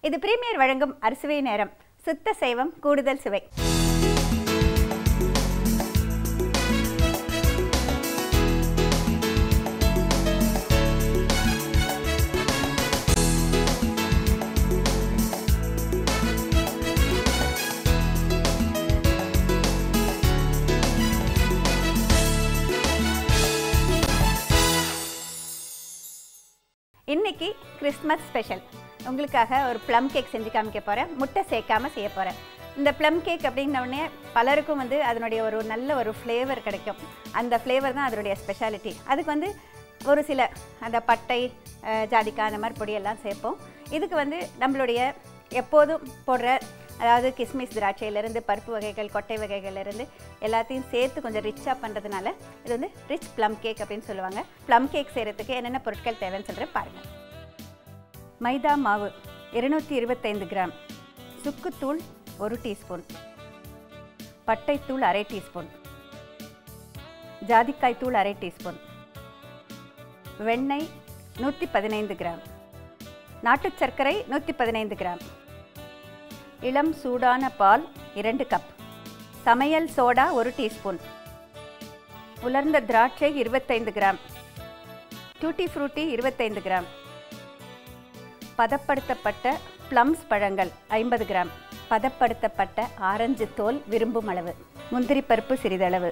இது பிரீமியர் வழங்கும் அறுசுவை நேரம் சுத்த சைவம் கூடுதல் சுவை இன்னைக்கு கிறிஸ்மஸ் ஸ்பெஷல் உங்களுக்காக ஒரு ப்ளம் கேக் செஞ்சு காமிக்க போகிறேன் முட்டை சேர்க்காம செய்ய போகிறேன் இந்த ப்ளம் கேக் அப்படின்ன உடனே பலருக்கும் வந்து அதனுடைய ஒரு நல்ல ஒரு ஃப்ளேவர் கிடைக்கும் அந்த ஃப்ளேவர் தான் அதனுடைய ஸ்பெஷாலிட்டி அதுக்கு வந்து ஒரு சில அந்த பட்டை அஹ், ஜாதிக்காய் அந்த மாதிரி பொடியெல்லாம் சேர்ப்போம் இதுக்கு வந்து நம்மளுடைய எப்போதும் போடுற அதாவது கிஸ்மிஸ் திராட்சையிலேருந்து பருப்பு வகைகள் கொட்டை வகைகள்லேருந்து எல்லாத்தையும் சேர்த்து கொஞ்சம் ரிச்சாக பண்ணுறதுனால இது வந்து ரிச் ப்ளம் கேக் அப்படின்னு சொல்லுவாங்க ப்ளம் கேக் செய்கிறதுக்கு என்னென்ன பொருட்கள் தேவைன்னு சொல்கிறேன் பாருங்கள் மைதா மாவு இருநூற்றி இருபத்தைந்து கிராம் சுக்குத்தூள் ஒரு டீஸ்பூன் பட்டைத்தூள் அரை டீஸ்பூன் ஜாதிக்காய் தூள் அரை டீஸ்பூன் வெண்ணெய் நூற்றி பதினைந்து கிராம் நாட்டுச் சர்க்கரை நூற்றி பதினைந்து கிராம் இளம் சூடான பால் இரண்டு கப் சமையல் சோடா ஒரு டீஸ்பூன் உலர்ந்த திராட்சை இருபத்தைந்து கிராம் டூட்டி ஃப்ரூட்டி இருபத்தைந்து கிராம் பதப்படுத்தப்பட்ட ப்ளம்ஸ் பழங்கள் ஐம்பது கிராம் பதப்படுத்தப்பட்ட ஆரஞ்சு தோல் விரும்பும் அளவு முந்திரி பருப்பு சிறிதளவு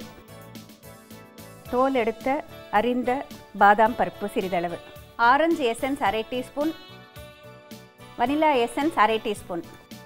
தோல் எடுத்த அரிந்த பாதாம் பருப்பு சிறிதளவு ஆரஞ்சு எசன்ஸ் அரை டீஸ்பூன் வனிலா எசன்ஸ் அரை டீஸ்பூன்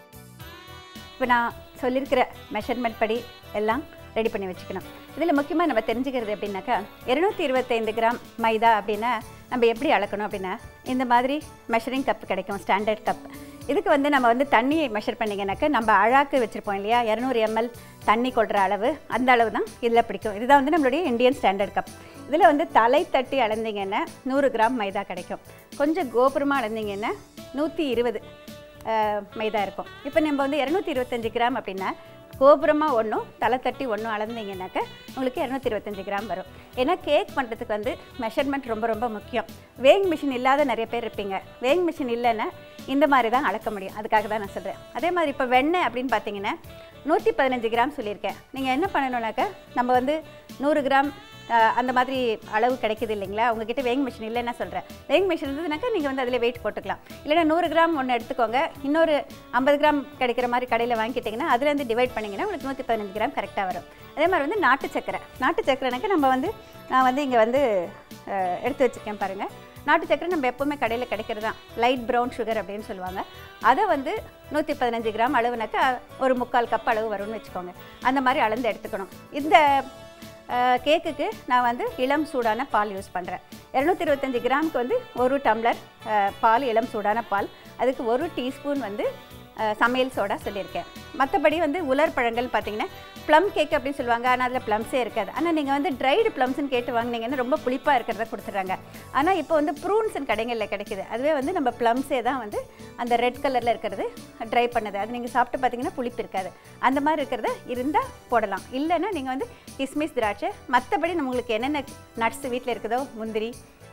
இப்போ நான் சொல்லியிருக்கிற மெஷர்மெண்ட் படி எல்லாம் ரெடி பண்ணி வச்சுக்கணும் இதில் முக்கியமாக நம்ம தெரிஞ்சுக்கிறது அப்படின்னாக்கா இருநூத்தி இருபத்தைந்து கிராம் மைதா அப்படின்னா நம்ம எப்படி அளக்கணும் அப்படின்னா இந்த மாதிரி மெஷரிங் கப் கிடைக்கும் ஸ்டாண்டர்ட் கப் இதுக்கு வந்து நம்ம வந்து தண்ணியை மெஷர் பண்ணிங்கனாக்கா நம்ம அழாக்கு வச்சுருப்போம் இல்லையா இரநூறு எம்எல் தண்ணி கொள்கிற அளவு அந்த அளவு தான் இதில் பிடிக்கும் இதுதான் வந்து நம்மளுடைய இந்தியன் ஸ்டாண்டர்ட் கப் இதில் வந்து தலை தட்டி அளந்தீங்கன்னா நூறு கிராம் மைதா கிடைக்கும் கொஞ்சம் கோபுரமாக அளந்தீங்கன்னா நூற்றி இருபது அஹ், மைதா இருக்கும் இப்போ நம்ம வந்து இரநூத்தி இருபத்தஞ்சி கிராம் அப்படின்னா கோபுரமாக ஒன்றும் தலை தட்டி ஒன்றும் அளந்தீங்கன்னாக்க உங்களுக்கு இரநூத்தி இருபத்தஞ்சி கிராம் வரும் ஏன்னா கேக் பண்ணுறதுக்கு வந்து மெஷர்மெண்ட் ரொம்ப ரொம்ப முக்கியம் வேங் மிஷின் இல்லாத நிறைய பேர் இருப்பீங்க வேங் மிஷின் இல்லைன்னா இந்த மாதிரி தான் அளக்க முடியும் அதுக்காக தான் நான் சொல்கிறேன் அதே மாதிரி இப்போ வெண்ணெய் அப்படின்னு பார்த்தீங்கன்னா நூற்றி பதினஞ்சு கிராம் சொல்லியிருக்கேன் நீங்கள் என்ன பண்ணணுன்னாக்கா நம்ம வந்து நூறு கிராம் அஹ், அந்த மாதிரி அளவு கிடைக்குது இல்லைங்களா உங்ககிட்ட வேங் மிஷின் இல்லைன்னா சொல்கிறேன் வேங் மிஷின் இருந்ததுனாக்கா நீங்கள் வந்து அதில் வெயிட் போட்டுக்கலாம் இல்லைன்னா நூறு கிராம் ஒன்று எடுத்துக்கோங்க இன்னொரு ஐம்பது கிராம் கிடைக்கிற மாதிரி கடையில் வாங்கிக்கிட்டிங்கன்னா அதுலேருந்து டிவைட் பண்ணிங்கன்னா உங்களுக்கு நூற்றி பதினஞ்சு கிராம் கரெக்டாக வரும் அதே மாதிரி வந்து நாட்டு சக்கரை நாட்டு சக்கரைனாக்க நம்ம வந்து நான் வந்து இங்கே வந்து அஹ், எடுத்து வச்சுருக்கேன் பாருங்கள் நாட்டு சக்கரை நம்ம எப்போவுமே கடையில் கிடைக்கிறது தான் லைட் ப்ரௌன் சுகர் அப்படின்னு சொல்லுவாங்க அதை வந்து நூற்றி பதினஞ்சு கிராம் அளவுனாக்கா ஒரு முக்கால் கப் அளவு வரும்னு வச்சுக்கோங்க அந்த மாதிரி அளந்து எடுத்துக்கணும் இந்த அஹ், கேக்குக்கு நான் வந்து இளம் சூடான பால் யூஸ் பண்ணுறேன் இரநூத்தி இருபத்தஞ்சி கிராமுக்கு வந்து ஒரு டம்ளர் அஹ், பால் இளம் சூடான பால் அதுக்கு ஒரு டீஸ்பூன் வந்து அஹ், சமையல் சோடா சொல்லியிருக்கேன் மற்றபடி வந்து உலர் பழங்கள் பார்த்தீங்கன்னா ப்ளம் கேக் அப்படின்னு சொல்லுவாங்க ஆனால் அதில் ப்ளம்ஸே இருக்காது ஆனால் நீங்கள் வந்து ட்ரைடு ப்ளம்ஸ்னு கேட்டு வாங்கினீங்கன்னா ரொம்ப புளிப்பாக இருக்கிறத கொடுத்துட்றாங்க ஆனால் இப்போ வந்து ப்ரூன்ஸ்னு கடைகளில் கிடைக்குது அதுவே வந்து நம்ம ப்ளம்ஸே தான் வந்து அந்த ரெட் கலரில் இருக்கிறது ட்ரை பண்ணது அது நீங்கள் சாப்பிட்டு பார்த்தீங்கன்னா புளிப்பு இருக்காது அந்த மாதிரி இருக்கிறத இருந்தால் போடலாம் இல்லைன்னா நீங்கள் வந்து கிஸ்மிஸ் திராட்சை மற்றபடி நம்மளுக்கு என்னென்ன நட்ஸ் வீட்டில் இருக்குதோ முந்திரி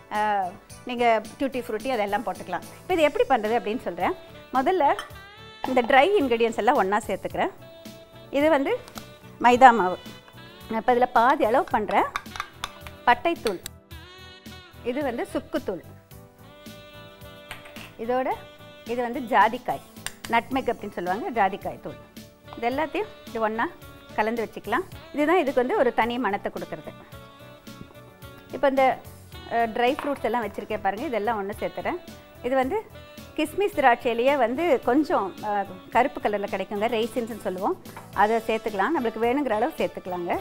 நீங்கள் டியூட்டி ஃப்ரூட்டி அதெல்லாம் போட்டுக்கலாம் இப்போ இது எப்படி பண்ணுறது அப்படின்னு சொல்கிறேன் முதல்ல இந்த ட்ரை இன்க்ரீடியன்ஸ் எல்லாம் ஒன்றா சேர்த்துக்கிறேன் இது வந்து மைதா மாவு நான் இப்போ இதில் பாதி அளவு பண்ணுறேன் பட்டைத்தூள் இது வந்து சுக்குத்தூள் இதோட இது வந்து ஜாதிக்காய் நட்மெக் அப்படின்னு சொல்லுவாங்க ஜாதிக்காய் தூள் இது எல்லாத்தையும் இது ஒன்றா கலந்து வச்சுக்கலாம் இதுதான் இதுக்கு வந்து ஒரு தனி மணத்தை கொடுக்கறது இப்போ இந்த ட்ரை ஃப்ரூட்ஸ் எல்லாம் வச்சுருக்கேன் பாருங்கள் இதெல்லாம் ஒன்று சேர்த்துறேன் இது வந்து கிஸ்மிஸ் திராட்சையிலேயே வந்து கொஞ்சம் அஹ், கருப்பு கலரில் கிடைக்குங்க ரெய்சின்ஸ்னு சொல்லுவோம் அதை சேர்த்துக்கலாம் நம்மளுக்கு வேணுங்கிற அளவு சேர்த்துக்கலாங்க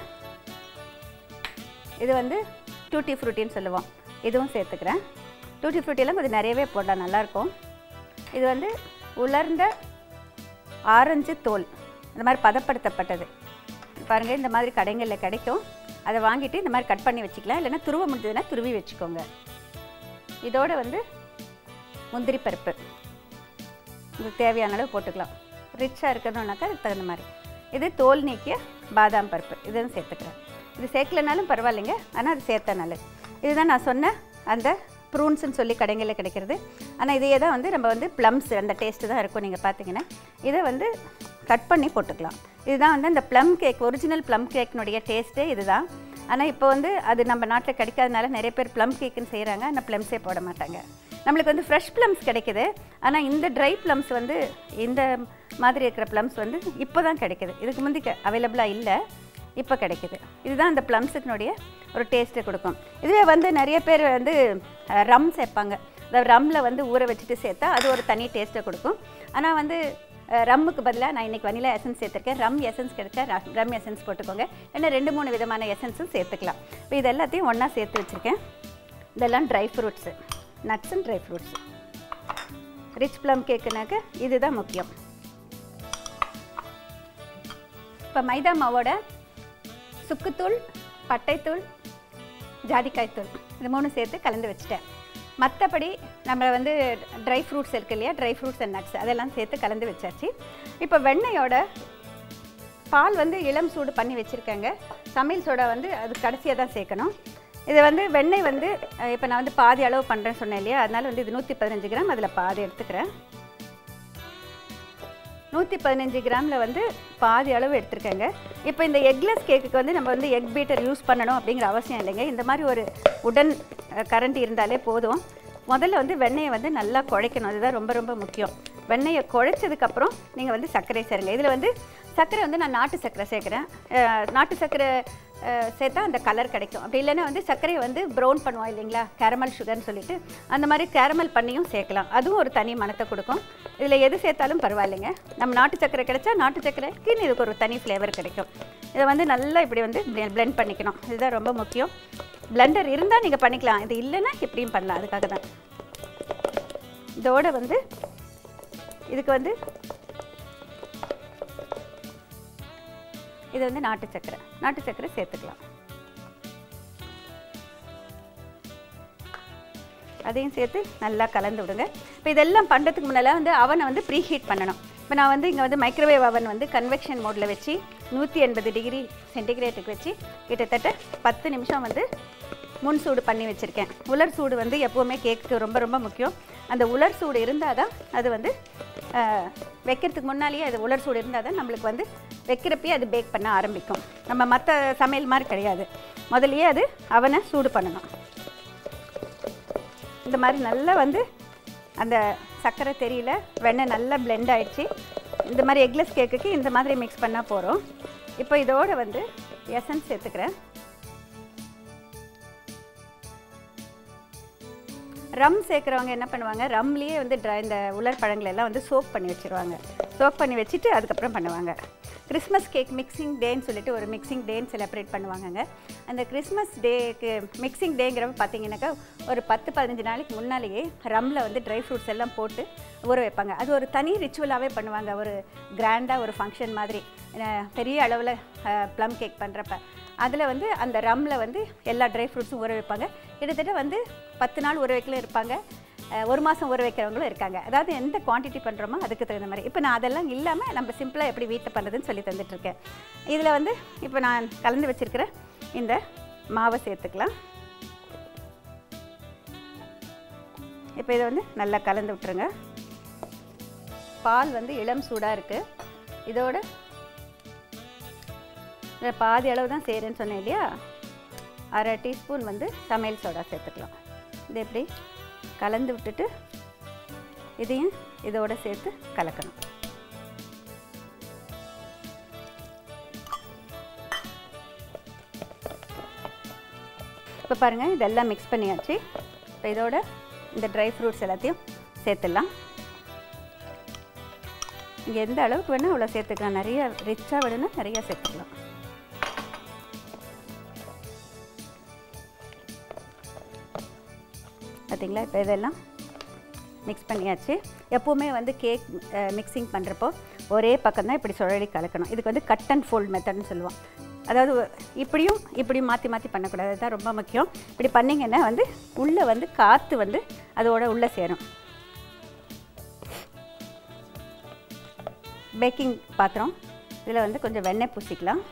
இது வந்து டூட்டி ஃப்ரூட்டின்னு சொல்லுவோம் இதுவும் சேர்த்துக்கிறேன் டூட்டி ஃப்ரூட்டியெல்லாம் கொஞ்சம் நிறையவே போடலாம் நல்லாயிருக்கும் இது வந்து உலர்ந்த ஆரஞ்சு தோல் இந்த மாதிரி பதப்படுத்தப்பட்டது பாருங்கள் இந்த மாதிரி கடைகளில் கிடைக்கும் அதை வாங்கிட்டு இந்த மாதிரி கட் பண்ணி வச்சுக்கலாம் இல்லைன்னா துருவ முடிஞ்சதுன்னா துருவி வச்சுக்கோங்க இதோட வந்து முந்திரி பருப்பு உங்களுக்கு தேவையான அளவு போட்டுக்கலாம் ரிச்சாக இருக்கணும்னாக்கா அதுக்கு தகுந்த மாதிரி இது தோல் நீக்கிய பாதாம் பருப்பு இதுவும் சேர்த்துக்கிறேன் இது சேர்க்கலனாலும் பரவாயில்லைங்க ஆனால் அது சேர்த்தா நல்லது இதுதான் நான் சொன்ன அந்த ப்ரூன்ஸ்னு சொல்லி கடைகளில் கிடைக்கிறது ஆனால் இதையே தான் வந்து நம்ம வந்து ப்ளம்ஸ் அந்த டேஸ்ட்டு தான் இருக்கும் நீங்கள் பார்த்தீங்கன்னா இதை வந்து கட் பண்ணி போட்டுக்கலாம் இதுதான் வந்து அந்த ப்ளம் கேக் ஒரிஜினல் ப்ளம் கேக்கினுடைய டேஸ்ட்டே இதுதான் ஆனால் இப்போ வந்து அது நம்ம நாட்டில் கிடைக்காதனால நிறைய பேர் ப்ளம் கேக்குன்னு செய்கிறாங்க ஆனால் ப்ளம்ஸே போட மாட்டாங்க நம்மளுக்கு வந்து ஃப்ரெஷ் ப்ளம்ஸ் கிடைக்குது ஆனால் இந்த ட்ரை ப்ளம்ஸ் வந்து இந்த மாதிரி இருக்கிற ப்ளம்ஸ் வந்து இப்போ தான் கிடைக்குது இதுக்கு முந்தி அவைலபிளாக இல்லை இப்போ கிடைக்குது இதுதான் இந்த ப்ளம்ஸுக்குனுடைய ஒரு டேஸ்ட்டை கொடுக்கும் இதுவே வந்து நிறைய பேர் வந்து ரம் சேர்ப்பாங்க அந்த ரம்மில் வந்து ஊற வச்சுட்டு சேர்த்தா அது ஒரு தனி டேஸ்ட்டை கொடுக்கும் ஆனால் வந்து அஹ், ரம்முக்கு பதிலாக நான் இன்றைக்கி வனிலா எசன்ஸ் சேர்த்துருக்கேன் ரம் எசன்ஸ் கிடைச்சா ர- ரம் எசன்ஸ் போட்டுக்கோங்க ஏன்னா ரெண்டு மூணு விதமான எசன்ஸும் சேர்த்துக்கலாம் இப்போ இது எல்லாத்தையும் ஒன்றா சேர்த்து வச்சுருக்கேன் இதெல்லாம் dry fruits nuts and dry fruits rich plum கேக்குனாக்க இதுதான் முக்கியம் இப்போ மைதா மாவோட சுக்குத்தூள் பட்டைத்தூள் ஜாதிக்காய் தூள் இது மூணு சேர்த்து கலந்து வச்சுட்டேன் மற்றபடி நம்ம வந்து ட்ரை ஃப்ரூட்ஸ் இருக்கு இல்லையா ட்ரை ஃப்ரூட்ஸ் அண்ட் நட்ஸ் அதெல்லாம் சேர்த்து கலந்து வச்சாச்சு இப்போ வெண்ணெயோட பால் வந்து இளம் சூடு பண்ணி வச்சுருக்கேங்க சமையல் சோடா வந்து அது கடைசியாக தான் சேர்க்கணும் இது வந்து வெண்ணெய் வந்து இப்போ நான் வந்து பாதி அளவு பண்ணுறேன்னு சொன்னேன் இல்லையா அதனால வந்து இது நூற்றி பதினஞ்சு கிராம் அதில் பாதி எடுத்துக்கிறேன் நூற்றி பதினஞ்சு கிராமில் வந்து பாதி அளவு எடுத்திருக்கேங்க இப்போ இந்த எக்லெஸ் கேக்குக்கு வந்து நம்ம வந்து எக் பீட்டர் யூஸ் பண்ணணும் அப்படிங்கிற அவசியம் இல்லைங்க இந்த மாதிரி ஒரு உடன் கரண்ட் இருந்தாலே போதும் முதல்ல வந்து வெண்ணெயை வந்து நல்லா குழைக்கணும் அதுதான் ரொம்ப ரொம்ப முக்கியம் வெண்ணெயை குழைச்சதுக்கப்புறம் நீங்கள் வந்து சர்க்கரை சேருங்க இதில் வந்து சர்க்கரை வந்து நான் நாட்டு சர்க்கரை சேர்க்குறேன் அஹ், நாட்டு சர்க்கரை அஹ், சேர்த்தா அந்த கலர் கிடைக்கும் அப்படி இல்லைன்னா வந்து சர்க்கரையை வந்து ப்ரௌன் பண்ணுவோம் இல்லைங்களா கேரமல் சுகர்னு சொல்லிட்டு அந்த மாதிரி கேரமல் பண்ணியும் சேர்க்கலாம் அதுவும் ஒரு தனி மணத்தை கொடுக்கும் இதில் எது சேர்த்தாலும் பரவாயில்லைங்க நம்ம நாட்டு சர்க்கரை கிடைச்சா நாட்டு சர்க்கரைக்குன்னு இதுக்கு ஒரு தனி ஃப்ளேவர் கிடைக்கும் இதை வந்து நல்லா இப்படி வந்து blend பண்ணிக்கணும் இதுதான் ரொம்ப முக்கியம் பிளெண்டர் இருந்தால் நீங்கள் பண்ணிக்கலாம் இது இல்லைன்னா இப்படியும் பண்ணலாம் அதுக்காக தான் இதோட வந்து இதுக்கு வந்து இது வந்து நாட்டு சர்க்கரை நாட்டு சர்க்கரை சேர்த்துக்கலாம் அதையும் சேர்த்து நல்லா கலந்து விடுங்க இப்போ இதெல்லாம் பண்ணுறதுக்கு முன்னால் வந்து அவனை வந்து ப்ரீ ஹீட் பண்ணணும் இப்போ நான் வந்து இங்கே வந்து மைக்ரோவேவ் அவன் வந்து கன்வெக்ஷன் மோடில் வச்சு நூற்றி எண்பது டிகிரி சென்டிகிரேட்டுக்கு வச்சு கிட்டத்தட்ட பத்து நிமிஷம் வந்து முன் சூடு பண்ணி வச்சுருக்கேன் உலர் சூடு வந்து எப்போவுமே கேக்கு ரொம்ப ரொம்ப முக்கியம் அந்த உலர் சூடு இருந்தால் தான் அது வந்து ஆஹ், வைக்கிறதுக்கு முன்னாலேயே அது உலர் சூடு இருந்தால் தான் நம்மளுக்கு வந்து வைக்கிறப்பயே அது பேக் பண்ண ஆரம்பிக்கும் நம்ம மற்ற சமையல் மாதிரி கிடையாது முதல்லயே அது அவனை சூடு பண்ணணும் இந்த மாதிரி நல்லா வந்து அந்த சர்க்கரை தெரியல வெண்ணெய் நல்லா blend ஆயிடுச்சு இந்த மாதிரி எக்லெஸ் கேக்குக்கு இந்த மாதிரி மிக்ஸ் பண்ணால் போகிறோம் இப்போ இதோட வந்து எசன்ஸ் சேர்த்துக்கிறேன் ரம் சேர்க்குறவங்க என்ன பண்ணுவாங்க ரம்லேயே வந்து ட்ரை இந்த உலர் பழங்களை எல்லாம் வந்து சோக் பண்ணி வச்சுருவாங்க சோக் பண்ணி வச்சுட்டு அதுக்கப்புறம் பண்ணுவாங்க கிறிஸ்மஸ் கேக் மிக்சிங் டேன்னு சொல்லிட்டு ஒரு மிக்சிங் டேன்னு செலிப்ரேட் பண்ணுவாங்கங்க அந்த கிறிஸ்மஸ் டேக்கு மிக்சிங் டேங்கிறப்ப பார்த்தீங்கன்னாக்கா ஒரு பத்து பதினஞ்சு நாளைக்கு முன்னாலேயே ரம்மில் வந்து ட்ரை ஃப்ரூட்ஸ் எல்லாம் போட்டு ஊற வைப்பாங்க அது ஒரு தனி ரிச்சுவலாகவே பண்ணுவாங்க ஒரு கிராண்டாக ஒரு ஃபங்க்ஷன் மாதிரி அஹ் பெரிய அளவில் ப்ளம் கேக் பண்ணுறப்ப அதில் வந்து அந்த ரம்மில் வந்து எல்லா ட்ரை ஃப்ரூட்ஸும் ஊற வைப்பாங்க கிட்டத்தட்ட வந்து பத்து நாள் ஊற வைக்கல இருப்பாங்க அஹ் ஒரு மாதம் ஊற வைக்கிறவங்களும் இருக்காங்க அதாவது எந்த குவான்டிட்டி பண்ணுறோமோ அதுக்கு தகுந்த மாதிரி இப்போ நான் அதெல்லாம் இல்லாமல் நம்ம சிம்பிளாக எப்படி வீட்டில் பண்ணுறதுன்னு சொல்லி தந்துட்டுருக்கேன் இதில் வந்து இப்போ நான் கலந்து வச்சிருக்கிற இந்த மாவை சேர்த்துக்கலாம் இப்போ இதை வந்து நல்லா கலந்து விட்டுருங்க பால் வந்து இளம் சூடாக இருக்குது இதோட இதில் பாதி அளவு தான் செய்கிறேன்னு சொன்னேன் இல்லையா அரை டீஸ்பூன் வந்து சமையல் சோடா சேர்த்துக்கலாம் இது எப்படி கலந்து விட்டுட்டு இதையும் இதோட சேர்த்து கலக்கணும் இப்போ பாருங்கள் இதெல்லாம் மிக்ஸ் பண்ணியாச்சு இப்போ இதோட இந்த ட்ரை ஃப்ரூட்ஸ் எல்லாத்தையும் சேர்த்துடலாம் இங்கே எந்த அளவுக்கு வேணால் அவ்வளோ சேர்த்துக்கலாம் நிறைய ரிச்சாக வேணும்னா நிறையா சேர்த்துக்கலாம் பார்த்தீங்களா இப்போ இதெல்லாம் மிக்ஸ் பண்ணியாச்சு எப்போவுமே வந்து கேக் மிக்சிங் பண்ணுறப்போ ஒரே பக்கம் தான் இப்படி சுழலி கலக்கணும் இதுக்கு வந்து கட் அண்ட் ஃபோல்ட் மெத்தட்னு சொல்லுவோம் அதாவது இப்படியும் இப்படியும் மாற்றி மாற்றி பண்ணக்கூடாது அதுதான் ரொம்ப முக்கியம் இப்படி பண்ணிங்கன்னா வந்து உள்ளே வந்து காற்று வந்து அதோட உள்ளே சேரும் பேக்கிங் பாத்திரம் இதில் வந்து கொஞ்சம் வெண்ணெய் பூசிக்கலாம்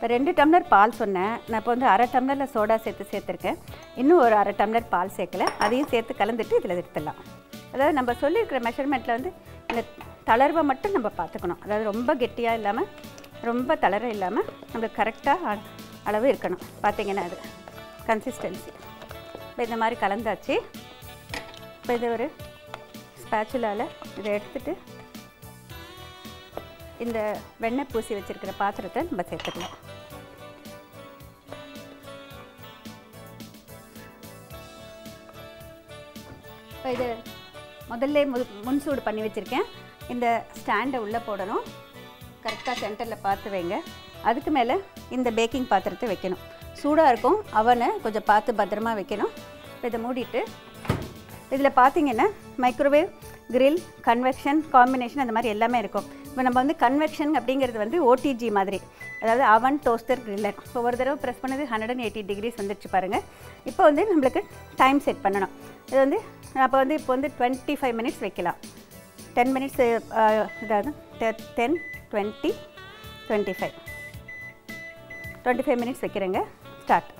இப்போ ரெண்டு டம்ளர் பால் சொன்னேன் நான் இப்போ வந்து அரை டம்ளரில் சோடா சேர்த்து சேர்த்துருக்கேன் இன்னும் ஒரு அரை டம்ளர் பால் சேர்க்கல அதையும் சேர்த்து கலந்துட்டு இதில் எடுத்துடலாம் அதாவது நம்ம சொல்லியிருக்கிற மெஷர்மெண்ட்டில் வந்து இந்த தளர்வை மட்டும் நம்ம பார்த்துக்கணும் அதாவது ரொம்ப கெட்டியாக இல்லாமல் ரொம்ப தளர இல்லாமல் நம்மளுக்கு கரெக்டாக அளவு இருக்கணும் பார்த்தீங்கன்னா அது கன்சிஸ்டன்சி இப்போ இந்த மாதிரி கலந்தாச்சு இப்போ இது ஒரு ஸ்பேச்சுலாவில் இதை எடுத்துட்டு இந்த வெண்ணெய் பூசி வச்சிருக்கிற பாத்திரத்தை நம்ம சேர்த்துக்கலாம் இப்போ இது முதல்ல மு முன் சூடு பண்ணி வச்சுருக்கேன் இந்த ஸ்டாண்டை உள்ளே போடணும் கரெக்டாக சென்டரில் பார்த்து வைங்க அதுக்கு மேலே இந்த பேக்கிங் பாத்திரத்தை வைக்கணும் சூடாக இருக்கும் அவனை கொஞ்சம் பார்த்து பத்திரமா வைக்கணும் இப்போ இதை மூடிட்டு இதில் பார்த்தீங்கன்னா மைக்ரோவேவ் grill கன்வெக்ஷன் காம்பினேஷன் அந்த மாதிரி எல்லாமே இருக்கும் இப்போ நம்ம வந்து கன்வெக்ஷன் அப்படிங்கிறது வந்து ஓடிஜி மாதிரி அதாவது அவன் டோஸ்டர் கிரில்லர் இப்போ ஒரு தடவை ப்ரெஸ் பண்ணது ஹண்ட்ரட் அண்ட் எயிட்டி டிகிரிஸ் வந்துருச்சு பாருங்கள் இப்போ வந்து நம்மளுக்கு டைம் செட் பண்ணணும் இது வந்து அப்போ வந்து இப்போ வந்து டுவெண்ட்டி ஃபைவ் மினிட்ஸ் வைக்கலாம் டென் மினிட்ஸ் அதாவது ten twenty twenty five twenty five minutes வைக்கிறேங்க ஸ்டார்ட்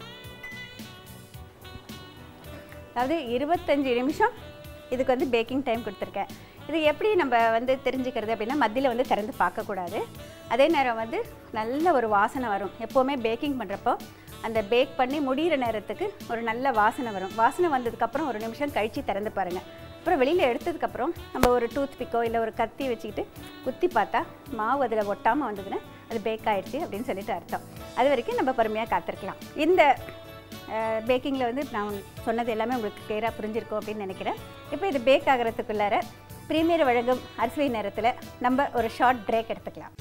அதாவது இருபத்தஞ்சி நிமிஷம் இதுக்கு வந்து பேக்கிங் டைம் கொடுத்துருக்கேன் இது எப்படி நம்ம வந்து தெரிஞ்சுக்கிறது அப்படின்னா மத்தியில் வந்து திறந்து பார்க்கக்கூடாது அதே நேரம் வந்து நல்ல ஒரு வாசனை வரும் எப்போவுமே பேக்கிங் பண்ணுறப்போ அந்த பேக் பண்ணி முடிகிற நேரத்துக்கு ஒரு நல்ல வாசனை வரும் வாசனை வந்ததுக்கப்புறம் ஒரு நிமிஷம் கழித்து திறந்து பாருங்கள் அப்புறம் வெளியில் எடுத்ததுக்கப்புறம் நம்ம ஒரு டூத் பிக்கோ இல்லை ஒரு கத்தி வச்சுக்கிட்டு குத்தி பார்த்தா மாவு அதில் ஒட்டாமல் வந்ததுன்னா அது பேக் ஆயிடுச்சு அப்படின்னு சொல்லிட்டு அர்த்தம் அது வரைக்கும் நம்ம பொறுமையாக காத்திருக்கலாம் இந்த பேக்கிங்கில் வந்து நான் சொன்னது எல்லாமே உங்களுக்கு கிளியராக புரிஞ்சிருக்கும் அப்படின்னு நினைக்கிறேன் இப்போ இது பேக் ஆகிறதுக்குள்ளார ப்ரீமியர் வழங்கும் அரிசி நேரத்தில் நம்ம ஒரு ஷார்ட் பிரேக் எடுத்துக்கலாம்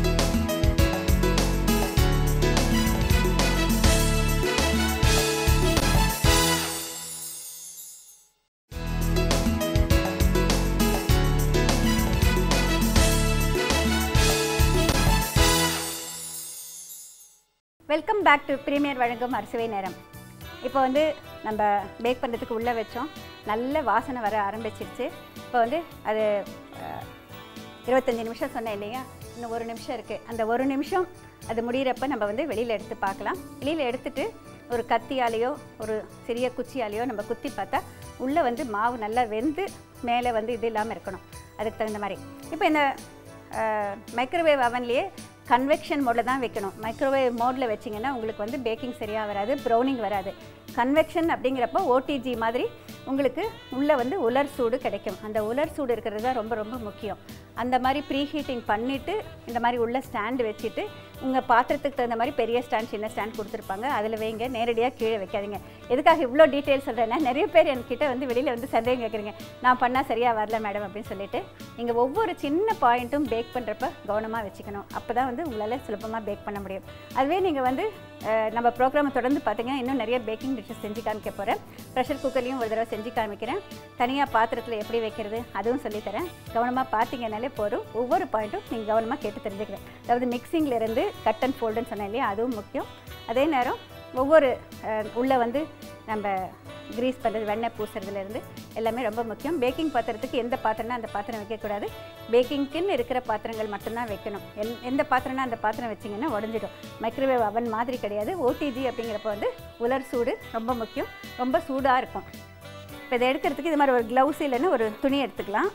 வெல்கம் பேக் டு ப்ரீமியர் வழங்கும் அரிசுவை நேரம் இப்போ வந்து நம்ம பேக் பண்ணுறதுக்கு உள்ளே வச்சோம் நல்ல வாசனை வர ஆரம்பிச்சிருச்சு இப்போ வந்து அது அஹ், இருபத்தஞ்சி நிமிஷம் சொன்னேன் இல்லையா இன்னும் ஒரு நிமிஷம் இருக்குது அந்த ஒரு நிமிஷம் அது முடிகிறப்ப நம்ம வந்து வெளியில் எடுத்து பார்க்கலாம் வெளியில் எடுத்துட்டு ஒரு கத்தியாலேயோ ஒரு சிறிய குச்சியாலேயோ நம்ம குத்தி பார்த்தா உள்ளே வந்து மாவு நல்லா வெந்து மேலே வந்து இது இல்லாமல் இருக்கணும் அதுக்கு தகுந்த மாதிரி இப்போ இந்த மைக்ரோவேவ் அவன்லேயே கன்வெக்ஷன் மோடில் தான் வைக்கணும் மைக்ரோவேவ் மோடில் வச்சிங்கன்னா உங்களுக்கு வந்து பேக்கிங் சரியாக வராது ப்ரௌனிங் வராது கன்வெக்ஷன் அப்படிங்கிறப்போ ஓடிஜி மாதிரி உங்களுக்கு உள்ளே வந்து உலர் சூடு கிடைக்கும் அந்த உலர் சூடு இருக்கிறது தான் ரொம்ப ரொம்ப முக்கியம் அந்த மாதிரி ப்ரீ ஹீட்டிங் பண்ணிவிட்டு இந்த மாதிரி உள்ள ஸ்டாண்டு வச்சுட்டு உங்கள் பாத்திரத்துக்கு தகுந்த மாதிரி பெரிய ஸ்டாண்ட் சின்ன ஸ்டாண்ட் கொடுத்துருப்பாங்க அதில் வைங்க நேரடியாக கீழே வைக்காதீங்க எதுக்காக இவ்வளோ டீட்டெயில் சொல்கிறேன்னா நிறைய பேர் என்கிட்ட வந்து வெளியில் வந்து சந்தேகம் கேட்குறீங்க நான் பண்ணால் சரியாக வரல மேடம் அப்படின்னு சொல்லிட்டு நீங்கள் ஒவ்வொரு சின்ன பாயிண்ட்டும் பேக் பண்ணுறப்ப கவனமாக வச்சுக்கணும் அப்போ தான் வந்து உங்களால் சுலபமாக பேக் பண்ண முடியும் அதுவே நீங்கள் வந்து அஹ், நம்ம ப்ரோக்ராமை தொடர்ந்து பார்த்தீங்கன்னா இன்னும் நிறைய பேக்கிங் டிஷ்ஷஸ் செஞ்சு காமிக்க போகிறேன் ப்ரெஷர் குக்கர்லையும் ஒரு தடவை செஞ்சு காமிக்கிறேன் தனியாக பாத்திரத்தில் எப்படி வைக்கிறது அதுவும் சொல்லித்தரேன் கவனமாக பார்த்தீங்கன்னாலே போதும் ஒவ்வொரு பாயிண்ட்டும் நீங்கள் கவனமாக கேட்டு தெரிஞ்சுக்கிறேன் அதாவது மிக்சிங்ல இருந்து கட் அண்ட் ஃபோல்டுன்னு சொன்னேன் இல்லையா அதுவும் முக்கியம் அதே நேரம் ஒவ்வொரு அஹ், உள்ள வந்து நம்ம கிரீஸ் பண்ணுறது வெண்ணெய் பூசுறதுலேருந்து எல்லாமே ரொம்ப முக்கியம் பேக்கிங் பாத்திரத்துக்கு எந்த பாத்திரம்னா அந்த பாத்திரம் வைக்கக்கூடாது பேக்கிங்க்குன்னு இருக்கிற பாத்திரங்கள் மட்டும்தான் வைக்கணும் எந் எந்த பாத்திரம்னா அந்த பாத்திரம் வச்சிங்கன்னா உடஞ்சிடும் மைக்ரோவேவ் அவன் மாதிரி கிடையாது ஓடிஜி அப்படிங்கிறப்ப வந்து உலர் சூடு ரொம்ப முக்கியம் ரொம்ப சூடாக இருக்கும் இப்போ இதை எடுக்கிறதுக்கு இது மாதிரி ஒரு க்ளவுஸ் இல்லைன்னா ஒரு துணி எடுத்துக்கலாம்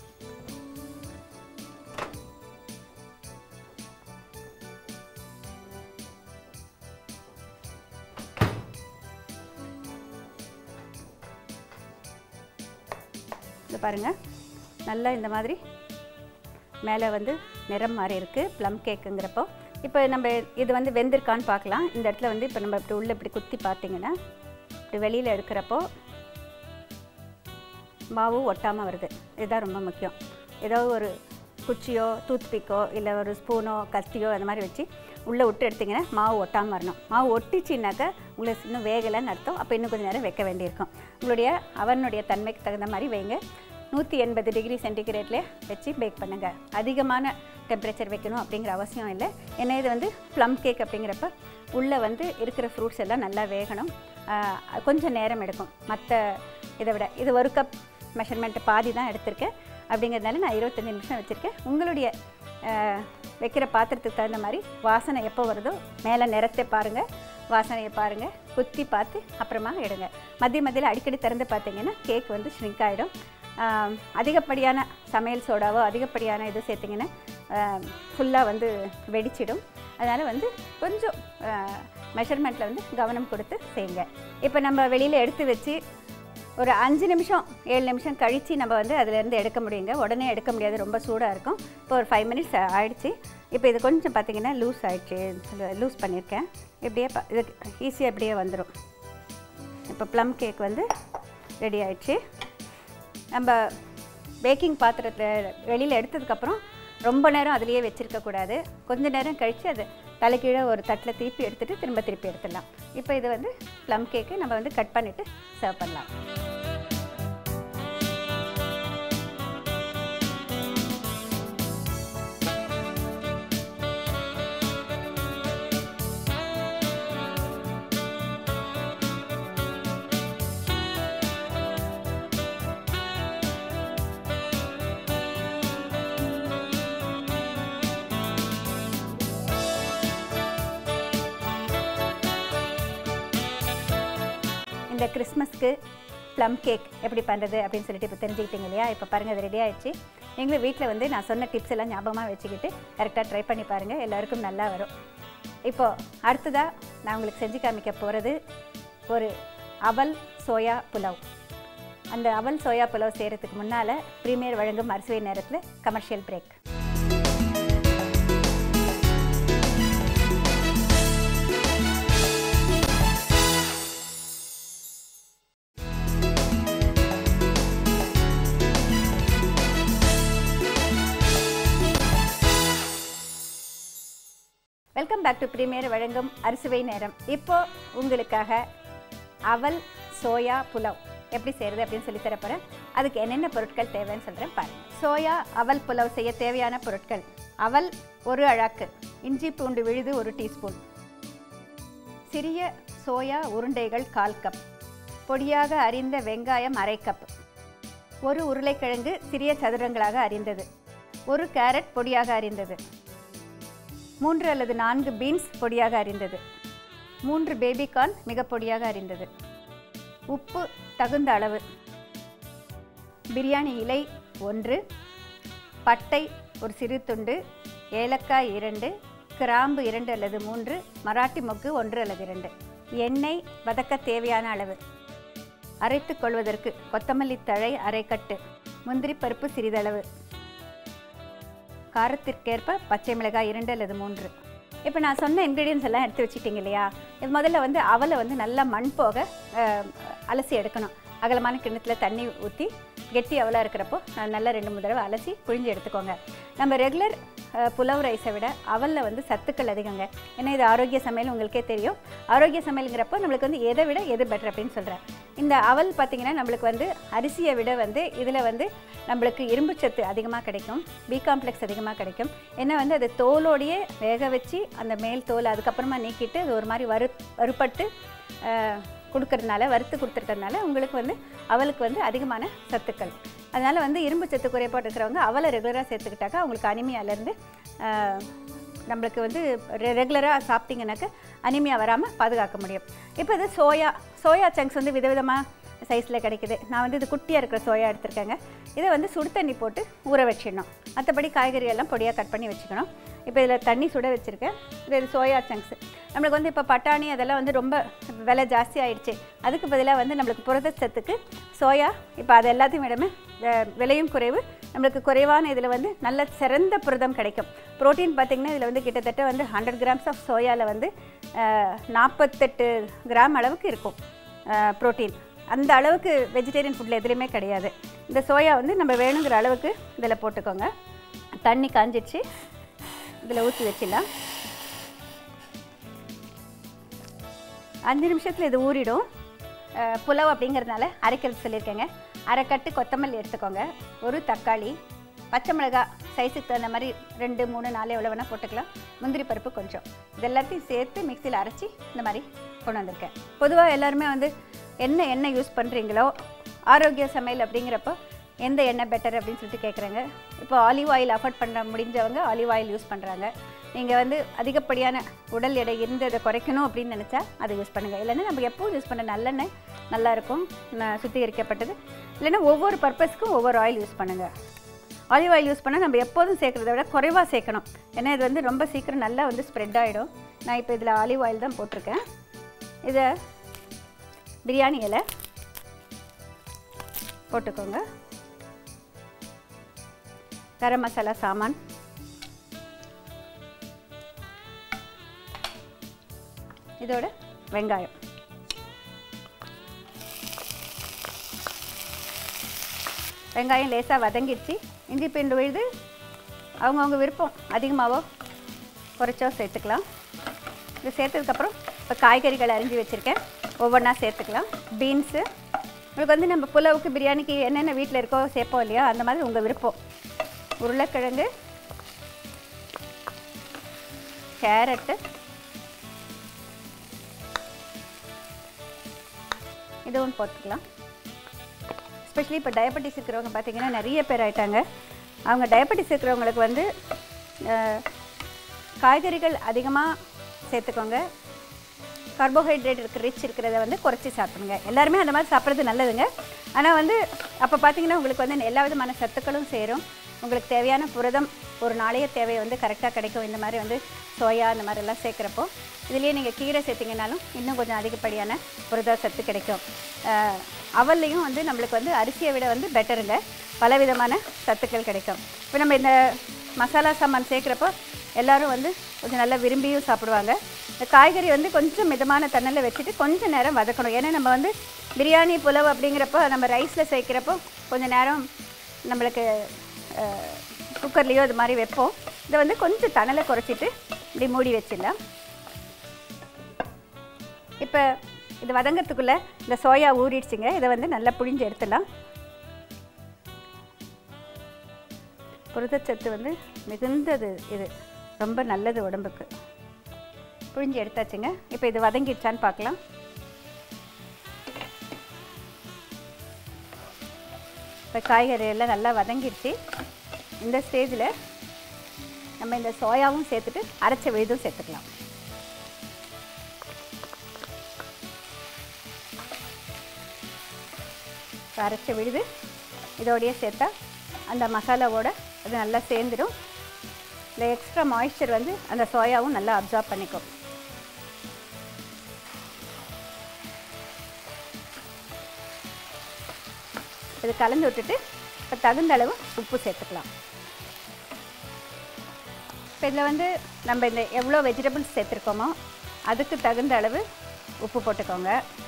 இது பாருங்கள் நல்லா இந்த மாதிரி மேலே வந்து நிறம் மாறி இருக்குது ப்ளம் கேக்குங்கிறப்போ இப்போ நம்ம இது வந்து வெந்திருக்கான்னு பார்க்கலாம் இந்த இடத்துல வந்து இப்போ நம்ம இப்படி உள்ளே இப்படி குத்தி பார்த்தீங்கன்னா இப்படி வெளியில் எடுக்கிறப்போ மாவு ஒட்டாமல் வருது இதுதான் ரொம்ப முக்கியம் ஏதோ ஒரு குச்சியோ டூத்பிக்கோ இல்லை ஒரு ஸ்பூனோ கத்தியோ அந்த மாதிரி வச்சு உள்ளே விட்டு எடுத்திங்கன்னா மாவு ஒட்டாமல் வரணும் மாவு ஒட்டிச்சின்னாக்கா உங்களுக்கு இன்னும் வேகலைன்னு அர்த்தம் அப்போ இன்னும் கொஞ்சம் நேரம் வைக்க வேண்டியிருக்கும் உங்களுடைய அவனுடைய தன்மைக்கு தகுந்த மாதிரி வைங்க நூற்றி எண்பது டிகிரி சென்டிகிரேட்லேயே வச்சு பேக் பண்ணுங்கள் அதிகமான டெம்பரேச்சர் வைக்கணும் அப்படிங்கிற அவசியம் இல்லை ஏன்னா இது வந்து ப்ளம் கேக் அப்படிங்கிறப்ப உள்ளே வந்து இருக்கிற ஃப்ரூட்ஸ் எல்லாம் நல்லா வேகணும் ஆஹ் கொஞ்சம் நேரம் எடுக்கும் மற்ற இதை விட இது ஒரு கப் மெஷர்மெண்ட்டு பாதி தான் எடுத்திருக்கேன் அப்படிங்கிறதுனால நான் இருபத்தஞ்சி நிமிஷம் வச்சுருக்கேன் உங்களுடைய வைக்கிற பாத்திரத்துக்கு தகுந்த மாதிரி வாசனை எப்போ வருதோ மேலே நிறத்தை பாருங்கள் வாசனையை பாருங்கள் குத்தி பார்த்து அப்புறமா எடுங்க மத்திய மத்தியில் அடிக்கடி திறந்து பார்த்தீங்கன்னா கேக் வந்து ஷ்ரிங்க் ஆகிடும் அதிகப்படியான சமையல் சோடாவோ அதிகப்படியான இது சேர்த்திங்கன்னா ஃபுல்லாக வந்து வெடிச்சிடும் அதனால் வந்து கொஞ்சம் மெஷர்மெண்ட்டில் வந்து கவனம் கொடுத்து செய்யுங்க இப்போ நம்ம வெளியில் எடுத்து வச்சு ஒரு அஞ்சு நிமிஷம் ஏழு நிமிஷம் கழித்து நம்ம வந்து அதிலேருந்து எடுக்க முடியுங்க உடனே எடுக்க முடியாது ரொம்ப சூடாக இருக்கும் இப்போ ஒரு ஃபைவ் மினிட்ஸ் ஆயிடுச்சு இப்போ இது கொஞ்சம் பார்த்தீங்கன்னா லூஸ் ஆயிடுச்சு லூஸ் பண்ணியிருக்கேன் இப்படியே ப- இது ஈஸியாக இப்படியே வந்துடும் இப்போ ப்ளம் கேக் வந்து ரெடி ஆயிடுச்சு நம்ம பேக்கிங் பாத்திரத்தை வெளியில் எடுத்ததுக்கப்புறம் ரொம்ப நேரம் அதுலேயே வச்சிருக்க கூடாது கொஞ்ச நேரம் கழித்து அது தலைக்கீழே ஒரு தட்டில் திருப்பி எடுத்துட்டு திரும்ப திருப்பி எடுத்துடலாம் இப்போ இது வந்து ப்ளம் கேக்கு நம்ம வந்து கட் பண்ணிவிட்டு சர்வ் பண்ணலாம் இந்த கிறிஸ்மஸ்க்கு ப்ளம் கேக் எப்படி பண்ணுறது அப்படின்னு சொல்லிட்டு இப்போ தெரிஞ்சுக்கிட்டீங்க இல்லையா இப்போ பாருங்கள் அது ரெடி ஆயிடுச்சு நீங்களும் வீட்டில் வந்து நான் சொன்ன டிப்ஸ் எல்லாம் ஞாபகமாக வச்சுக்கிட்டு கரெக்டாக ட்ரை பண்ணி பாருங்கள் எல்லாருக்கும் நல்லா வரும் இப்போது அடுத்ததாக நான் உங்களுக்கு செஞ்சு காமிக்க போகிறது ஒரு அவல் சோயா புலாவ் அந்த அவல் சோயா புலாவ் செய்கிறதுக்கு முன்னால் ப்ரீமியர் வழங்கும் அரிசுவை நேரத்தில் commercial break welcome back to Premier வழங்கும் அரிசுவை நேரம் இப்போ உங்களுக்காக அவல் சோயா புலாவ் எப்படி செய்கிறது அப்படின்னு சொல்லி தரப்போகிறேன் அதுக்கு என்னென்ன பொருட்கள் தேவைன்னு சொல்கிறேன் பாருங்க சோயா அவல் புலாவ் செய்ய தேவையான பொருட்கள் அவல் ஒரு அழாக்கு இஞ்சி பூண்டு விழுது ஒரு டீஸ்பூன் சிறிய சோயா உருண்டைகள் கால் கப் பொடியாக அரிந்த வெங்காயம் அரை கப் ஒரு உருளைக்கிழங்கு சிறிய சதுரங்களாக அரிந்தது ஒரு கேரட் பொடியாக அரிந்தது மூன்று அல்லது நான்கு பீன்ஸ் பொடியாக அரிந்தது மூன்று பேபிகார்ன் மிக பொடியாக அரிந்தது உப்பு தகுந்த அளவு பிரியாணி இலை ஒன்று பட்டை ஒரு சிறு துண்டு ஏலக்காய் இரண்டு கிராம்பு இரண்டு அல்லது மூன்று மராட்டி மொக்கு ஒன்று அல்லது இரண்டு எண்ணெய் வதக்க தேவையான அளவு அரைத்துக் கொள்வதற்கு கொத்தமல்லி தழை அரை கட்டு முந்திரி பருப்பு சிறிதளவு காரத்திற்கேற்ப பச்சை மிளகாய் இரண்டு அல்லது மூன்று இப்போ நான் சொன்ன இன்க்ரீடியன்ஸ் எல்லாம் எடுத்து வச்சுட்டீங்க இல்லையா இது முதல்ல வந்து அவலை வந்து நல்லா மண் போக அஹ், அலசி எடுக்கணும் அகலமான கிண்ணத்தில் தண்ணி ஊற்றி கெட்டி அவலாக இருக்கிறப்போ நான் நல்லா ரெண்டு மூணு தடவை அலசி புழிஞ்சு எடுத்துக்கோங்க நம்ம ரெகுலர் புலவு ரைஸை விட அவலில் வந்து சத்துக்கள் அதிகங்க ஏன்னா இது ஆரோக்கிய சமையல் உங்களுக்கே தெரியும் ஆரோக்கிய சமையலுங்கிறப்போ நம்மளுக்கு வந்து எதை விட எது பெட்டர் அப்படின்னு சொல்கிறேன் இந்த அவல் பார்த்திங்கன்னா நம்மளுக்கு வந்து அரிசியை விட வந்து இதில் வந்து நம்மளுக்கு இரும்புச்சத்து அதிகமாக கிடைக்கும் பி காம்ப்ளெக்ஸ் அதிகமாக கிடைக்கும் ஏன்னா வந்து அது தோலோடையே வேக வச்சு அந்த மேல் தோல் அதுக்கப்புறமா நீக்கிட்டு அது ஒரு மாதிரி வறு வறுபட்டு அஹ், கொடுக்கறதுனால வறுத்து கொடுத்துருக்கறதுனால உங்களுக்கு வந்து அவளுக்கு வந்து அதிகமான சத்துக்கள் அதனால் வந்து இரும்பு சத்து குறைபாடு இருக்கிறவங்க அவலை ரெகுலராக சேர்த்துக்கிட்டாக்கா அவங்களுக்கு அனிமியாலேருந்து நம்மளுக்கு வந்து ரெகுலராக சாப்பிட்டீங்கன்னாக்க அனிமியா வராமல் பாதுகாக்க முடியும் இப்போ இது சோயா சோயா சங்க்ஸ் வந்து விதவிதமாக சைஸில் கிடைக்குது நான் வந்து இது குட்டியாக இருக்கிற சோயா எடுத்திருக்கேங்க இதை வந்து சுடு தண்ணி போட்டு ஊற வச்சிடணும் மற்றபடி காய்கறி எல்லாம் பொடியாக கட் பண்ணி வச்சுக்கணும் இப்போ இதில் தண்ணி சுட வச்சுருக்கேன் இது இது சோயா சங்க்ஸ் நம்மளுக்கு வந்து இப்போ பட்டாணி அதெல்லாம் வந்து ரொம்ப விலை ஜாஸ்தி ஆயிடுச்சு அதுக்கு பதிலாக வந்து நம்மளுக்கு புரதச்சத்துக்கு சோயா இப்போ அது எல்லாத்தையும் விடமே அஹ், விலையும் குறைவு நம்மளுக்கு குறைவான இதில் வந்து நல்ல சிறந்த புரதம் கிடைக்கும் புரோட்டீன் பார்த்திங்கன்னா இதில் வந்து கிட்டத்தட்ட வந்து ஹண்ட்ரட் கிராம்ஸ் ஆஃப் சோயாவில் வந்து நாற்பத்தெட்டு கிராம் அளவுக்கு இருக்கும் புரோட்டீன் அந்த அளவுக்கு வெஜிடேரியன் ஃபுட்டில் எதுலேயுமே கிடையாது இந்த சோயா வந்து நம்ம வேணுங்கிற அளவுக்கு இதில் போட்டுக்கோங்க தண்ணி காஞ்சிடுச்சு இதில் ஊற்றி வச்சிடலாம் அஞ்சு நிமிஷத்தில் இது ஊறிடும் அஹ், புலாவ் அப்படிங்கிறதுனால அரைக்கிறது சொல்லியிருக்கேங்க அரை கட்டு கொத்தமல்லி எடுத்துக்கோங்க ஒரு தக்காளி பச்சை மிளகாய் சைஸுக்கு தகுந்த மாதிரி ரெண்டு மூணு நாலு எவ்வளோ வேணால் போட்டுக்கலாம் முந்திரி பருப்பு கொஞ்சம் இது எல்லாத்தையும் சேர்த்து மிக்சியில் அரைச்சி இந்த மாதிரி கொண்டு வந்திருக்கேன் பொதுவாக எல்லாருமே வந்து என்ன எண்ணெய் யூஸ் பண்ணுறீங்களோ ஆரோக்கிய சமையல் அப்படிங்கிறப்போ எந்த எண்ணெய் பெட்டர் அப்படின்னு சொல்லிட்டு கேட்குறாங்க இப்போ ஆலிவ் ஆயில் அஃபோர்ட் பண்ண முடிஞ்சவங்க ஆலிவ் ஆயில் யூஸ் பண்ணுறாங்க நீங்கள் வந்து அதிகப்படியான உடல் எடை இருந்து அதை குறைக்கணும் அப்படின்னு நினச்சா அதை யூஸ் பண்ணுங்கள் இல்லைன்னா நம்ம எப்பவும் யூஸ் பண்ண நல்லெண்ணெய் நல்லாயிருக்கும் ந- சுத்திகரிக்கப்பட்டது இல்லைன்னா ஒவ்வொரு பர்பஸ்க்கும் ஒவ்வொரு ஆயில் யூஸ் பண்ணுங்கள் ஆலிவ் ஆயில் யூஸ் பண்ணால் நம்ம எப்போதும் சேர்க்குறத விட குறைவாக சேர்க்கணும் ஏன்னா இது வந்து ரொம்ப சீக்கிரம் நல்லா வந்து ஸ்ப்ரெட் ஆகிடும் நான் இப்போ இதில் ஆலிவ் ஆயில் தான் போட்டிருக்கேன் இதை பிரியாணி இலை போட்டுக்கோங்க கரம் மசாலா சாமான் இதோட வெங்காயம் வெங்காயம் லேசாக வதங்கிடுச்சு இஞ்சி பூண்டு விழுது அவங்கவுங்க விருப்பம் அதிகமாகவோ குறைச்சோ சேர்த்துக்கலாம் இது சேர்த்ததுக்கப்புறம் இப்போ காய்கறிகள் அரிஞ்சு வச்சுருக்கேன் ஒவ்வொன்றா சேர்த்துக்கலாம் பீன்ஸு உங்களுக்கு வந்து நம்ம புலாவுக்கு பிரியாணிக்கு என்னென்ன வீட்டில் இருக்கோ சேர்ப்போம் இல்லையா அந்த மாதிரி உங்கள் விருப்பம் உருளைக்கிழங்கு கேரட்டு இதுவும் போட்டுக்கலாம் எஸ்பெஷலி இப்போ டயபெட்டிஸ் இருக்கிறவங்க பார்த்தீங்கன்னா நிறைய பேர் ஆயிட்டாங்க அவங்க டயபெட்டிஸ் இருக்கிறவங்களுக்கு வந்து அஹ், காய்கறிகள் அதிகமாக சேர்த்துக்கோங்க கார்போஹைட்ரேட் இருக்க ரிச் இருக்கிறத வந்து குறைச்சி சாப்பிடுங்க எல்லாருமே அந்த மாதிரி சாப்பிட்றது நல்லதுங்க ஆனால் வந்து அப்போ பார்த்தீங்கன்னா உங்களுக்கு வந்து எல்லா விதமான சத்துக்களும் சேரும் உங்களுக்கு தேவையான புரதம் ஒரு நாளைய தேவை வந்து கரெக்டாக கிடைக்கும் இந்த மாதிரி வந்து சோயா இந்த மாதிரி எல்லாம் சேர்க்குறப்போ இதுலேயே நீங்கள் கீரை சேர்த்திங்கனாலும் இன்னும் கொஞ்சம் அதிகப்படியான புரத சத்து கிடைக்கும் அஹ், அவல்லையும் வந்து நம்மளுக்கு வந்து அரிசியை விட வந்து பெட்டருங்க பலவிதமான சத்துக்கள் கிடைக்கும் இப்போ நம்ம இந்த மசாலா சாமான் சேர்க்குறப்போ எல்லாரும் வந்து கொஞ்சம் நல்லா விரும்பியும் சாப்பிடுவாங்க இந்த காய்கறி வந்து கொஞ்சம் மிதமான தண்ணியில் வச்சுட்டு கொஞ்சம் நேரம் வதக்கணும் ஏன்னா நம்ம வந்து பிரியாணி புலவு அப்படிங்கிறப்போ நம்ம ரைஸில் சேர்க்குறப்போ கொஞ்சம் நேரம் நம்மளுக்கு குக்கர்லேயோ இது மாதிரி வைப்போம் இதை வந்து கொஞ்சம் தணலை குறைச்சிட்டு இப்படி மூடி வச்சிடலாம் இப்போ இது வதங்கறதுக்குள்ளே இந்த சோயா ஊறிடுச்சுங்க இதை வந்து நல்லா புழிஞ்சு எடுத்துடலாம் புரதச்சத்து வந்து மிகுந்தது இது ரொம்ப நல்லது உடம்புக்கு புழிஞ்சு எடுத்தாச்சுங்க இப்போ இது வதங்கிடுச்சான்னு பார்க்கலாம் இப்போ காய்கறி எல்லாம் நல்லா வதங்கிடுச்சு இந்த ஸ்டேஜில் நம்ம இந்த சோயாவும் சேர்த்துட்டு அரைச்ச விழுதும் சேர்த்துக்கலாம் இப்போ அரைச்ச விழுது இதோடயே சேர்த்தா அந்த மசாலாவோட அது நல்லா சேர்ந்துடும் இந்த எக்ஸ்ட்ரா மாய்ஸ்சர் வந்து அந்த சோயாவும் நல்லா அப்சார்ப் பண்ணிக்கும் இது கலந்து விட்டுட்டு இப்போ தகுந்த அளவு உப்பு சேர்த்துக்கலாம் இப்போ இதில் வந்து நம்ம இந்த எவ்வளோ வெஜிடபிள்ஸ் சேர்த்துருக்கோமோ அதுக்கு தகுந்த அளவு உப்பு போட்டுக்கோங்க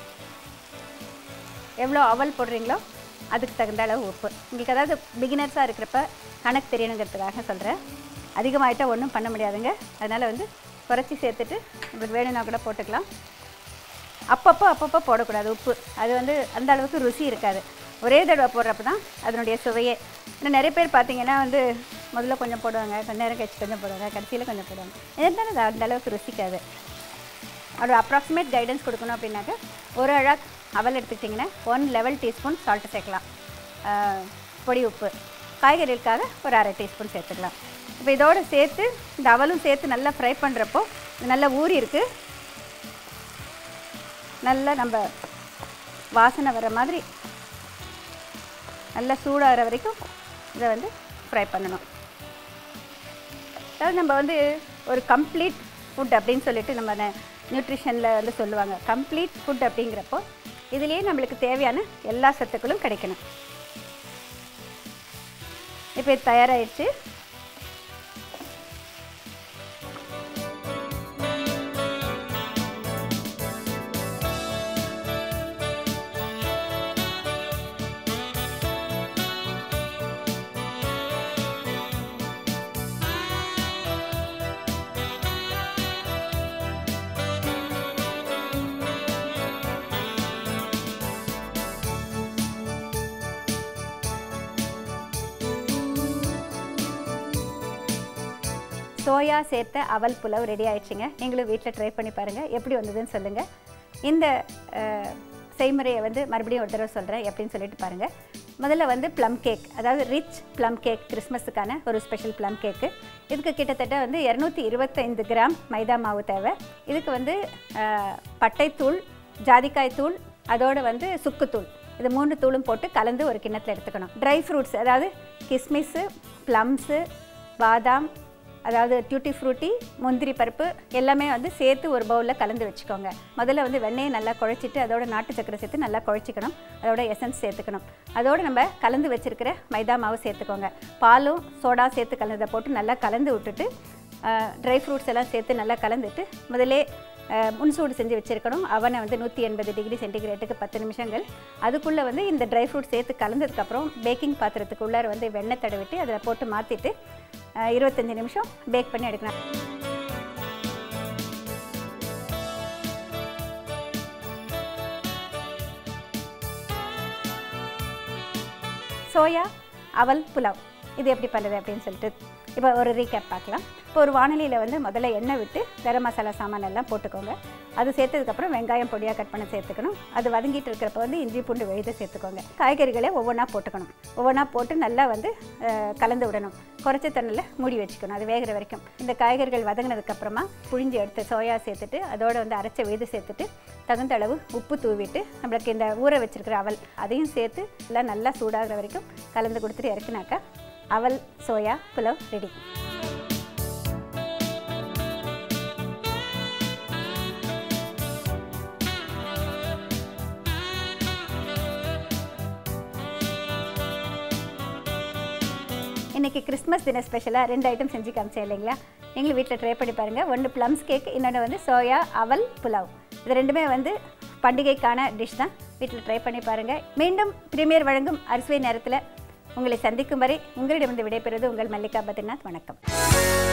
எவ்வளோ அவல் போடுறீங்களோ அதுக்கு தகுந்த அளவு உப்பு உங்களுக்கு அதாவது பிகினர்ஸாக இருக்கிறப்ப கணக்கு தெரியணுங்கிறதுக்காக சொல்கிறேன் அதிகமாகிட்டால் ஒன்றும் பண்ண முடியாதுங்க அதனால் வந்து குறைச்சி சேர்த்துட்டு உங்களுக்கு வேணும்னா கூட போட்டுக்கலாம் அப்பப்போ அப்பப்போ போடக்கூடாது உப்பு அது வந்து அந்த அளவுக்கு ருசி இருக்காது ஒரே தடவை போடுறப்ப தான் அதனுடைய சுவையே இன்னும் நிறைய பேர் பார்த்தீங்கன்னா வந்து முதல்ல கொஞ்சம் போடுவாங்க கொஞ்ச நேரம் கழிச்சு கொஞ்சம் போடுவாங்க கடைசியில் கொஞ்சம் போடுவாங்க இருந்தாலும் அது அந்த அளவுக்கு ருசிக்காது ஒரு அப்ராக்சிமேட் கைடன்ஸ் கொடுக்கணும் அப்படின்னாக்க ஒரு அழாக் அவல் எடுத்துக்கிட்டிங்கன்னா ஒன் லெவல் டீஸ்பூன் சால்ட்டு சேர்க்கலாம் ஆஹ், பொடி உப்பு காய்கறிகளுக்காக ஒரு அரை டீஸ்பூன் சேர்த்துக்கலாம் இப்போ இதோடு சேர்த்து இந்த அவலும் சேர்த்து நல்லா ஃப்ரை பண்ணுறப்போ இது நல்லா ஊறி இருக்கு நல்லா நம்ம வாசனை வர மாதிரி நல்லா சூடாகிற வரைக்கும் இதை வந்து ஃப்ரை பண்ணணும் அதாவது நம்ம வந்து ஒரு கம்ப்ளீட் ஃபுட் அப்படின்னு சொல்லிட்டு நம்ம நியூட்ரிஷனில் வந்து சொல்லுவாங்க கம்ப்ளீட் ஃபுட் அப்படிங்கிறப்போ இதுலேயே நம்மளுக்கு தேவையான எல்லா சத்துக்களும் கிடைக்கணும் இப்போ இது தயாராகிடுச்சு சோயா சேர்த்த அவல் புலவ் ரெடி ஆயிடுச்சுங்க நீங்களும் வீட்டில் ட்ரை பண்ணி பாருங்கள் எப்படி வந்ததுன்னு சொல்லுங்கள் இந்த அஹ், செய்முறையை வந்து மறுபடியும் ஒரு தடவை சொல்கிறேன் எப்படின்னு சொல்லிட்டு பாருங்கள் முதல்ல வந்து ப்ளம் கேக் அதாவது ரிச் ப்ளம் கேக் கிறிஸ்மஸுக்கான ஒரு ஸ்பெஷல் ப்ளம் கேக்கு இதுக்கு கிட்டத்தட்ட வந்து இரநூத்தி இருபத்தைந்து கிராம் மைதா மாவு தேவை இதுக்கு வந்து அஹ், பட்டைத்தூள் ஜாதிக்காய் தூள் அதோட வந்து சுக்குத்தூள் இது மூணு தூளும் போட்டு கலந்து ஒரு கிண்ணத்தில் எடுத்துக்கணும் ட்ரை ஃப்ரூட்ஸ் அதாவது கிஸ்மிஸ்ஸு ப்ளம்ஸு பாதாம் அதாவது டியூட்டி ஃப்ரூட்டி முந்திரி பருப்பு எல்லாமே வந்து சேர்த்து ஒரு பவுலில் கலந்து வச்சுக்கோங்க முதல்ல வந்து வெண்ணெயை நல்லா குழச்சிட்டு அதோட நாட்டு சக்கரை சேர்த்து நல்லா குழச்சிக்கணும் அதோட எசன்ஸ் சேர்த்துக்கணும் அதோட நம்ம கலந்து வச்சிருக்கிற மைதா மாவு சேர்த்துக்கோங்க பாலும் சோடா சேர்த்து கலந்ததை போட்டு நல்லா கலந்து விட்டுட்டு ட்ரை ஃப்ரூட்ஸ் எல்லாம் சேர்த்து நல்லா கலந்துட்டு முதல்லே அஹ், முன்சூடு செஞ்சு வச்சுருக்கணும் அவனை வந்து நூற்றி எண்பது டிகிரி சென்டிகிரேட்டுக்கு பத்து நிமிஷங்கள் அதுக்குள்ளே வந்து இந்த ட்ரை ஃப்ரூட் சேர்த்து கலந்ததுக்கப்புறம் பேக்கிங் பாத்திரத்துக்கு உள்ளார வந்து வெண்ணெய் தடவிட்டு அதில் போட்டு மாற்றிட்டு இருபத்தஞ்சி நிமிஷம் பேக் பண்ணி எடுக்கணும் சோயா அவல் புலாவ் இது எப்படி பண்ணுறது அப்படின்னு சொல்லிட்டு இப்போ ஒரு ரீகேப் பார்க்கலாம் இப்போ ஒரு வானிலையில் வந்து முதல்ல எண்ணெய் விட்டு கரம் மசாலா சாமான் எல்லாம் போட்டுக்கோங்க அது சேர்த்ததுக்கப்புறம் வெங்காயம் பொடியாக கட் பண்ணி சேர்த்துக்கணும் அது வதங்கிட்டு இருக்கிறப்ப வந்து இஞ்சி பூண்டு விழுத சேர்த்துக்கோங்க காய்கறிகளை ஒவ்வொன்றா போட்டுக்கணும் ஒவ்வொன்றா போட்டு நல்லா வந்து அஹ், கலந்து விடணும் குறைச்ச தண்ணியில் மூடி வச்சுக்கணும் அது வேகிற வரைக்கும் இந்த காய்கறிகள் வதங்கினதுக்கப்புறமா புழிஞ்சு எடுத்து சோயா சேர்த்துட்டு அதோட வந்து அரைச்ச விழுது சேர்த்துட்டு தகுந்த அளவு உப்பு தூவிட்டு நம்மளுக்கு இந்த ஊற வச்சிருக்கிற அவல் அதையும் சேர்த்து எல்லாம் நல்லா சூடாகிற வரைக்கும் கலந்து கொடுத்துட்டு இறக்குனாக்கா அவல் சோயா புலாவ் ரெடி இன்றைக்கி கிறிஸ்மஸ் தின ஸ்பெஷலாக ரெண்டு ஐட்டம் செஞ்சு காமிச்சேன் இல்லைங்களா நீங்களும் வீட்டில் ட்ரை பண்ணி பாருங்கள் ஒன்று ப்ளம்ஸ் கேக் இன்னொன்று வந்து சோயா அவல் புலாவ் இது ரெண்டுமே வந்து பண்டிகைக்கான டிஷ் தான் வீட்டில் ட்ரை பண்ணி பாருங்கள் மீண்டும் பிரீமியர் வழங்கும் அரிசுவை நேரத்தில் உங்களை சந்திக்கும் வரை உங்களிடமிருந்து விடைபெறுவது உங்கள் மல்லிகா பத்ரிநாத் வணக்கம்